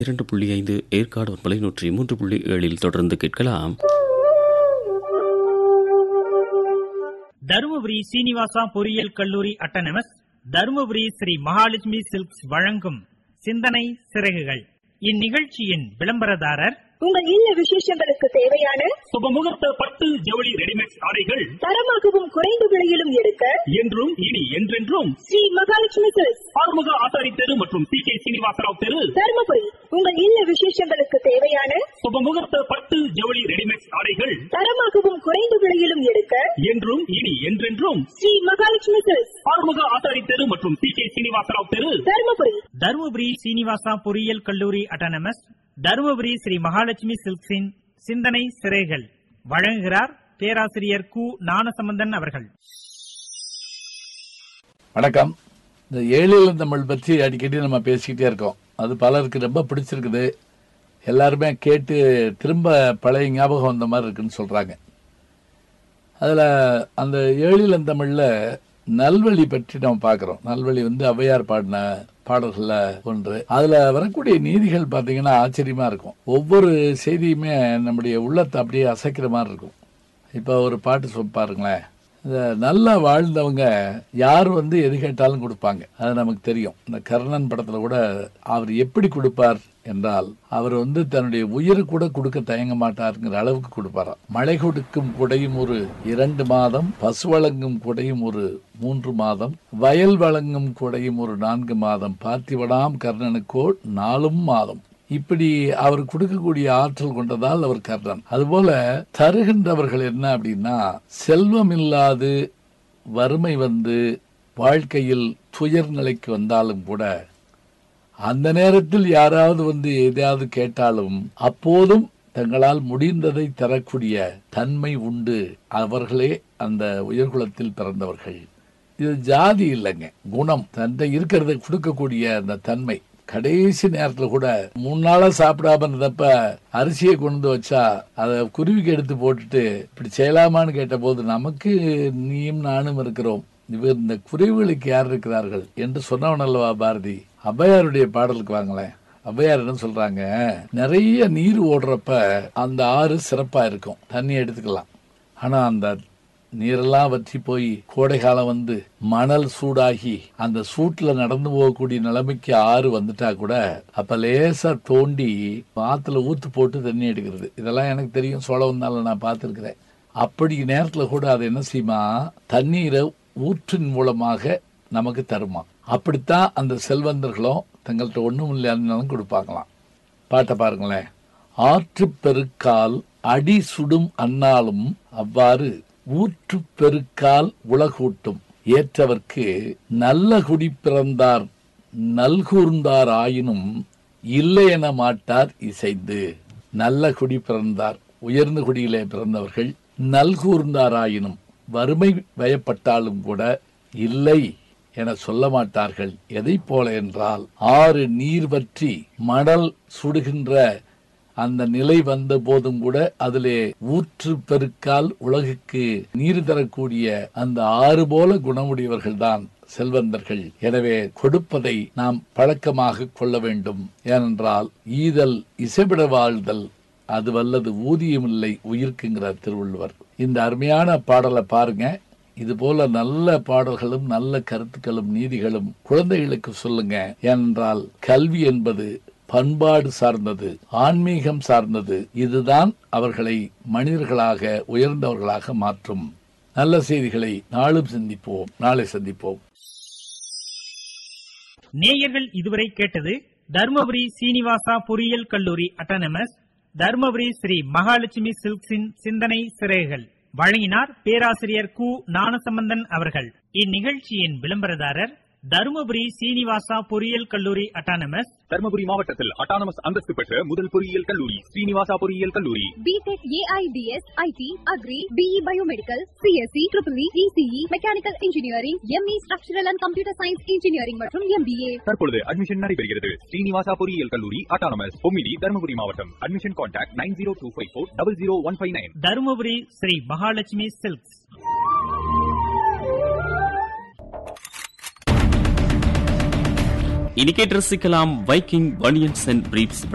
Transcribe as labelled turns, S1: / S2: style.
S1: இரண்டு புள்ளி ஐந்து ஏற்காடு ஒன்பலை நூற்றி மூன்று புள்ளி ஏழில் தொடர்ந்து கேட்கலாம்
S2: தருமபுரி சீனிவாசா பொறியியல் கல்லூரி அட்டனமஸ் தருமபுரி ஸ்ரீ மகாலட்சுமி சில்க்ஸ் வழங்கும் சிந்தனை சிறகுகள் இந்நிகழ்ச்சியின் விளம்பரதாரர்
S3: உங்கள் இல்ல விசேஷங்களுக்கு தேவையான
S4: சுபமுகூர்த்த பட்டு ஜவுளி ரெடிமேட் ஆடைகள்
S3: தரமாகவும் குறைந்த விலையிலும் எடுக்க
S4: என்றும் இனி என்றென்றும்
S3: ஸ்ரீ மகாலட்சுமி சில்க்ஸ்
S4: ஆறுமுக ஆசாரி தெரு மற்றும் சி கே சீனிவாசராவ் தெரு
S3: தருமபுரி உங்கள் இல்ல விசேஷங்களுக்கு தேவையான
S4: சுபமுகூர்த்த பட்டு ஜவுளி ரெடிமேட் ஆடைகள்
S3: தரமாகவும் குறைந்த விலையிலும் எடுக்க
S4: என்றும் இனி என்றென்றும்
S3: ஸ்ரீ மகாலட்சுமி சில்க்ஸ்
S4: ஆறுமுக ஆசாரி தெரு மற்றும் சி கே சீனிவாசராவ் தெரு
S3: தருமபுரி
S2: தருமபுரி சீனிவாசா பொறியியல் கல்லூரி அட்டனமஸ் தருமபுரி ஸ்ரீ மகாலட்சுமி சில்க்ஸின் சிந்தனை சிறைகள் வழங்குகிறார் பேராசிரியர் கு ஞானசம்பந்தன் அவர்கள்
S5: வணக்கம் இந்த ஏழில் தமிழ் பற்றி அடிக்கடி நம்ம பேசிக்கிட்டே இருக்கோம் அது பலருக்கு ரொம்ப பிடிச்சிருக்குது எல்லாருமே கேட்டு திரும்ப பழைய ஞாபகம் வந்த மாதிரி இருக்குன்னு சொல்றாங்க அதில் அந்த ஏழில் தமிழில் நல்வழி பற்றி நம்ம பார்க்குறோம் நல்வழி வந்து ஔவையார் பாடின பாடல்களில் ஒன்று அதில் வரக்கூடிய நீதிகள் பார்த்தீங்கன்னா ஆச்சரியமா இருக்கும் ஒவ்வொரு செய்தியுமே நம்முடைய உள்ளத்தை அப்படியே அசைக்கிற மாதிரி இருக்கும் இப்போ ஒரு பாட்டு சொல் பாருங்களேன் இந்த நல்லா வாழ்ந்தவங்க யார் வந்து எது கேட்டாலும் கொடுப்பாங்க அது நமக்கு தெரியும் இந்த கர்ணன் படத்துல கூட அவர் எப்படி கொடுப்பார் என்றால் அவர் வந்து தன்னுடைய உயிரை கூட கொடுக்க தயங்க மாட்டாருங்கிற அளவுக்கு கொடுப்பாராம் மழை கொடுக்கும் குடையும் ஒரு இரண்டு மாதம் பசு வழங்கும் குடையும் ஒரு மூன்று மாதம் வயல் வழங்கும் குடையும் ஒரு நான்கு மாதம் பார்த்திவடாம் கர்ணனுக்கோ நாலும் மாதம் இப்படி அவர் கொடுக்கக்கூடிய ஆற்றல் கொண்டதால் அவர் கர்ணன் அதுபோல தருகின்றவர்கள் என்ன அப்படின்னா செல்வம் இல்லாது வறுமை வந்து வாழ்க்கையில் துயர் நிலைக்கு வந்தாலும் கூட அந்த நேரத்தில் யாராவது வந்து எதையாவது கேட்டாலும் அப்போதும் தங்களால் முடிந்ததை தரக்கூடிய தன்மை உண்டு அவர்களே அந்த உயர்குலத்தில் பிறந்தவர்கள் இது ஜாதி இல்லைங்க குணம் தன்னை இருக்கிறத கொடுக்கக்கூடிய அந்த தன்மை கடைசி நேரத்துல கூட மூணு நாளா சாப்பிடாம இருந்தப்ப அரிசியை கொண்டு வச்சா அதை குருவிக்கு எடுத்து போட்டுட்டு இப்படி செய்யலாமான்னு கேட்ட போது நமக்கு நீயும் நானும் இருக்கிறோம் இவர் இந்த குருவிகளுக்கு யார் இருக்கிறார்கள் என்று சொன்னவன் அல்லவா பாரதி ஔவையாருடைய பாடலுக்கு வாங்களேன் ஔவையார் என்ன சொல்றாங்க நிறைய நீர் ஓடுறப்ப அந்த ஆறு சிறப்பா இருக்கும் தண்ணி எடுத்துக்கலாம் ஆனா அந்த நீரெல்லாம் வற்றி போய் கோடை காலம் வந்து மணல் சூடாகி அந்த சூட்ல நடந்து போகக்கூடிய நிலைமைக்கு ஆறு வந்துட்டா கூட அப்ப லேசா தோண்டி ஆத்துல ஊத்து போட்டு தண்ணி எடுக்கிறது இதெல்லாம் எனக்கு தெரியும் சோழ வந்தால நான் பார்த்துருக்கிறேன் அப்படி நேரத்துல கூட அது என்ன செய்யுமா தண்ணீரை ஊற்றின் மூலமாக நமக்கு தருமா அப்படித்தான் அந்த செல்வந்தர்களும் தங்கள்கிட்ட ஒண்ணும் இல்லைன்னாலும் கொடுப்பாங்களாம் பாட்டை பாருங்களேன் ஆற்று பெருக்கால் அடி சுடும் அன்னாலும் அவ்வாறு ஊற்று பெருக்கால் உலகூட்டும் ஏற்றவர்க்கு நல்ல குடி பிறந்தார் நல்கூர்ந்தார் ஆயினும் இல்லை என மாட்டார் இசைந்து நல்ல குடி பிறந்தார் உயர்ந்த குடியிலே பிறந்தவர்கள் நல்கூர்ந்தார் ஆயினும் வறுமை வயப்பட்டாலும் கூட இல்லை என சொல்ல மாட்டார்கள் எதை போல என்றால் ஆறு நீர் வற்றி மணல் சுடுகின்ற அந்த நிலை வந்த போதும் கூட அதிலே ஊற்று பெருக்கால் உலகுக்கு நீர் தரக்கூடிய அந்த ஆறு போல குணமுடையவர்கள் தான் செல்வந்தர்கள் எனவே கொடுப்பதை நாம் பழக்கமாக கொள்ள வேண்டும் ஏனென்றால் ஈதல் இசைவிட வாழ்தல் அது வல்லது ஊதியம் இல்லை உயிர்க்குங்கிறார் திருவள்ளுவர் இந்த அருமையான பாடலை பாருங்க இது போல நல்ல பாடல்களும் நல்ல கருத்துக்களும் நீதிகளும் குழந்தைகளுக்கு சொல்லுங்க ஏனென்றால் கல்வி என்பது பண்பாடு சார்ந்தது ஆன்மீகம் சார்ந்தது இதுதான் அவர்களை மனிதர்களாக உயர்ந்தவர்களாக மாற்றும் நல்ல செய்திகளை நாளும் சிந்திப்போம் நாளை சந்திப்போம்
S2: நேயர்கள் இதுவரை கேட்டது தருமபுரி சீனிவாசா பொறியியல் கல்லூரி அட்டனமஸ் தருமபுரி ஸ்ரீ மகாலட்சுமி சில்க்ஸின் சிந்தனை சிறைகள் வழங்கினார் பேராசிரியர் கு ஞானசம்பந்தன் அவர்கள் இந்நிகழ்ச்சியின் விளம்பரதாரர் தருமபுரி சீனிவாசா பொறியியல் கல்லூரி அட்டானமஸ்
S6: தருமபுரி மாவட்டத்தில் அட்டானமஸ் அந்தஸ்து பெற்ற முதல் பொறியியல் கல்லூரி ஸ்ரீனிவாசா பொறியியல் கல்லூரி
S7: BTech AIDS IT agri BE biomedical CSC triple ECE mechanical engineering ME structural and computer science engineering மற்றும் எம்பிஏ
S6: தற்பொழுது அட்மிஷன் நடைபெறுகிறது ஸ்ரீனிவாசா பொறியியல் கல்லூரி அட்டானமஸ் பொமிடி தருமபுரி மாவட்டம் admission contact nine zero two five four double zero one five nine
S2: Dharmapuri Shri Mahalakshmi silks
S1: இனி கேட்டு ரசிக்கலாம் Viking banians and briefs